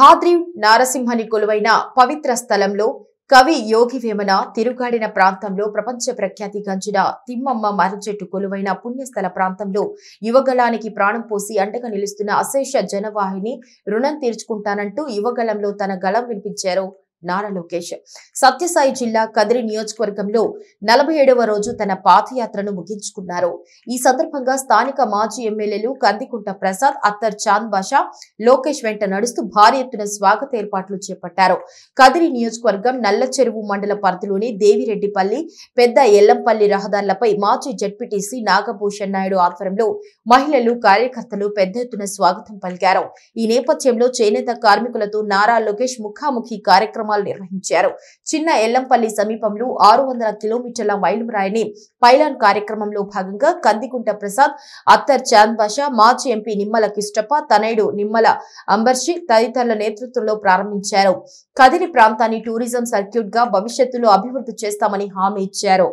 హాద్రి నారసింహని కొలువైన పవిత్ర స్థలంలో కవి యోగి వేమన తిరుగాడిన ప్రాంతంలో ప్రపంచ ప్రఖ్యాతి గంచిన తిమ్మమ్మ మర్రిచెట్టు కొలువైన పుణ్యస్థల ప్రాంతంలో యువగళానికి ప్రాణం పోసి అండగా నిలుస్తున్న అశేష జనవాహిని రుణం తీర్చుకుంటానంటూ యువగళంలో తన గళం వినిపించారు నారా లోకేష్ సత్యసాయి జిల్లా కదిరి నియోజకవర్గంలో నలభై ఏడవ రోజు తన పాదయాత్రను ముగించుకున్నారు ఈ సందర్భంగా స్థానిక మాజీ ఎమ్మెల్యేలు కందికుంట ప్రసాద్ అత్తర్ చాంద్ బాషా లోకేష్ వెంట నడుస్తూ భారీ ఎత్తున స్వాగత ఏర్పాట్లు చేపట్టారు కదిరి నియోజకవర్గం నల్ల చెరువు మండల పరిధిలోని దేవిరెడ్డిపల్లి పెద్ద ఎల్లంపల్లి రహదారులపై మాజీ జడ్పీటీసీ నాగభూషణ్ నాయుడు ఆధ్వర్యంలో మహిళలు కార్యకర్తలు పెద్ద ఎత్తున స్వాగతం పలికారు ఈ నేపథ్యంలో చేనేత కార్మికులతో నారా లోకేష్ ముఖాముఖి కార్యక్రమాలు నిర్వహించారు చిన్న ఎల్లంపల్లి సమీపంలో ఆరు వందల కిలోమీటర్ల మైలురాయిని పైలాన్ కార్యక్రమంలో భాగంగా కందికుంట ప్రసాద్ అత్తర్ చాంద్ బాషా మాజీ ఎంపీ నిమ్మల కిష్టప్ప తనయుడు నిమ్మల అంబర్షి తదితరుల నేతృత్వంలో ప్రారంభించారు కదిరి ప్రాంతాన్ని టూరిజం సర్క్యూట్ గా భవిష్యత్తులో అభివృద్ధి చేస్తామని హామీ ఇచ్చారు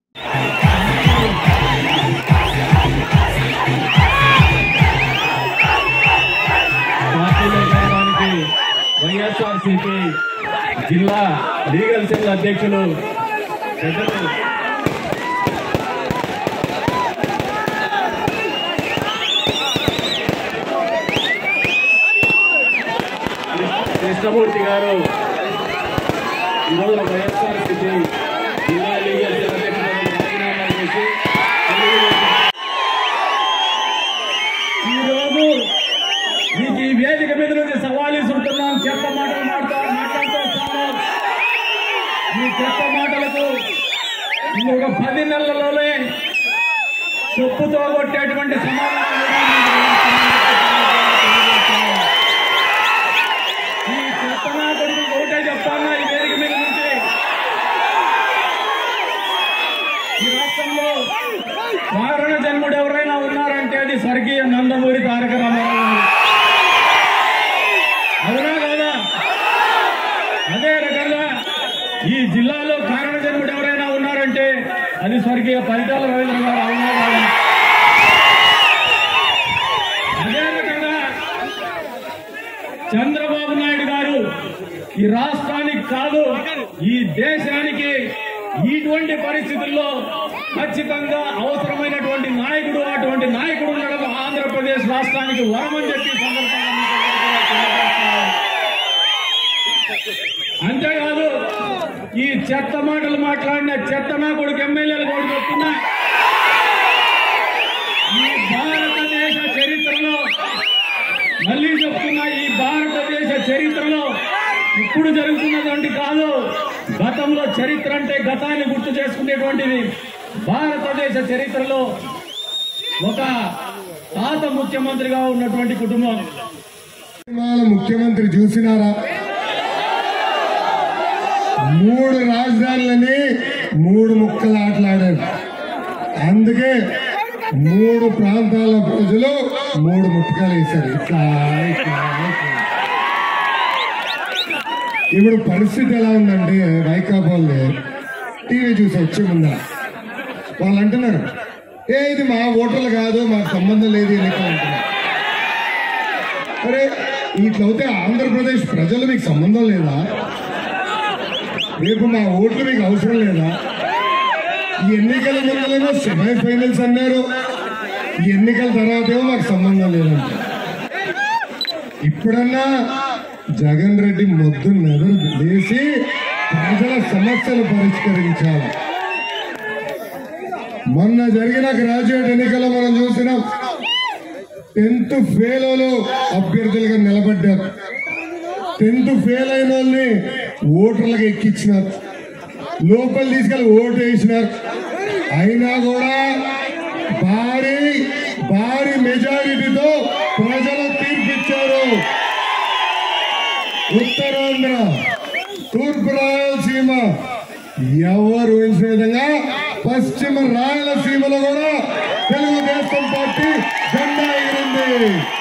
పార్టీలో చేరడానికి వైఎస్ఆర్సీపీ జిల్లా లీగల్ సెల్ అధ్యక్షులు పెద్దలు కృష్ణమూర్తి గారు ఈరోజు వైఎస్ఆర్సీపీ జిల్లా లీగల్ సెల్ అధ్యక్షులు రాజీనామా చేసి ఈరోజు మీకు ఈ వేదిక మీద నుంచి సవాల్ ఇస్తున్నాం చెత్త మాటలు మాట్లాడుతూ మాట్లాడుతూ వస్తున్నాం ఈ చెత్త మాటలకు ఇంకొక పది నెలలలోనే చెప్పుతో కొట్టేటువంటి సమాధానం కూడా మీకు ఈ చెత్త నాటకు ఒకటే చెప్తాను ఈ వేదిక మీద నుంచి ఈ రాష్ట్రంలో కారణ జన్ముడు ఎవరైనా ఉన్నారంటే అది స్వర్గీయ నందమూరి తారక రామారావు గారు. అవునా కాదా అదే రకంగా ఈ జిల్లాలో కారణ జన్ముడు ఎవరైనా ఉన్నారంటే అది స్వర్గీయ పరిటాల రవీంద్ర గారు అవునా కాదా అదే రకంగా చంద్రబాబు నాయుడు గారు ఈ రాష్ట్రానికి కాదు ఈ దేశానికి ఇటువంటి పరిస్థితుల్లో ఖచ్చితంగా అవసరమైనటువంటి నాయకుడు అటువంటి నాయకుడు ఉండడం ఆంధ్రప్రదేశ్ రాష్ట్రానికి వరమని చెప్పి ఈ సందర్భంగా మీకు అందరికీ కూడా తెలియజేస్తున్నాను. అంతేకాదు ఈ చెత్త మాటలు మాట్లాడిన చెత్త నా కొడుకు ఎమ్మెల్యేలు కూడా చెప్తున్నా ఈ భారతదేశ చరిత్రలో మళ్ళీ చెప్తున్నా ఈ భారతదేశ చరిత్రలో ఇప్పుడు జరుగుతున్నటువంటి కాదు గతంలో చరిత్ర అంటే గతాన్ని గుర్తు చేసుకునేటువంటిది భారతదేశ చరిత్రలో ఒక తాత ముఖ్యమంత్రిగా ఉన్నటువంటి కుటుంబం వాళ్ళ ముఖ్యమంత్రి చూసినారా మూడు రాజధానులని మూడు ముక్కలు ఆటలాడారు అందుకే మూడు ప్రాంతాల ప్రజలు మూడు ముక్కలు వేశారు ఇట్లా ఇట్లా ఇట్లా. ఇప్పుడు పరిస్థితి ఎలా ఉందంటే వైకాపాల్ని టీవీ చూసి వచ్చే ముందర వాళ్ళు అంటున్నారు ఏ ఇది మా ఓటర్లు కాదు మాకు సంబంధం లేదు ఎన్నికలు అంటున్నారు అరే ఇట్లయితే ఆంధ్రప్రదేశ్ ప్రజలు మీకు సంబంధం లేదా రేపు మా ఓట్లు మీకు అవసరం లేదా ఈ ఎన్నికల ముందులేమో సెమీ ఫైనల్స్ అన్నారు ఈ ఎన్నికల తర్వాత ఏమో మాకు సంబంధం లేదంట ఇప్పుడన్నా జగన్ రెడ్డి మొద్దు నెదరు వేసి ప్రజల సమస్యలు పరిష్కరించాలి మొన్న జరిగిన గ్రాడ్యుయేట్ ఎన్నికల్లో మనం చూసినాం టెన్త్ ఫెయిల్ వాళ్ళు అభ్యర్థులుగా నిలబడ్డారు టెన్త్ ఫెయిల్ అయిన వాళ్ళని ఓటర్లకు ఎక్కించినారు లోపల తీసుకెళ్లి ఓటు వేసినారు అయినా కూడా భారీ భారీ మెజారిటీతో ప్రజలు తీర్పిచ్చారు ఉత్తరాంధ్ర తూర్పు రాయలసీమ ఎవరు ఊహించిన విధంగా పశ్చిమ రాయలసీమలో కూడా తెలుగుదేశం పార్టీ జెండా ఎగిరింది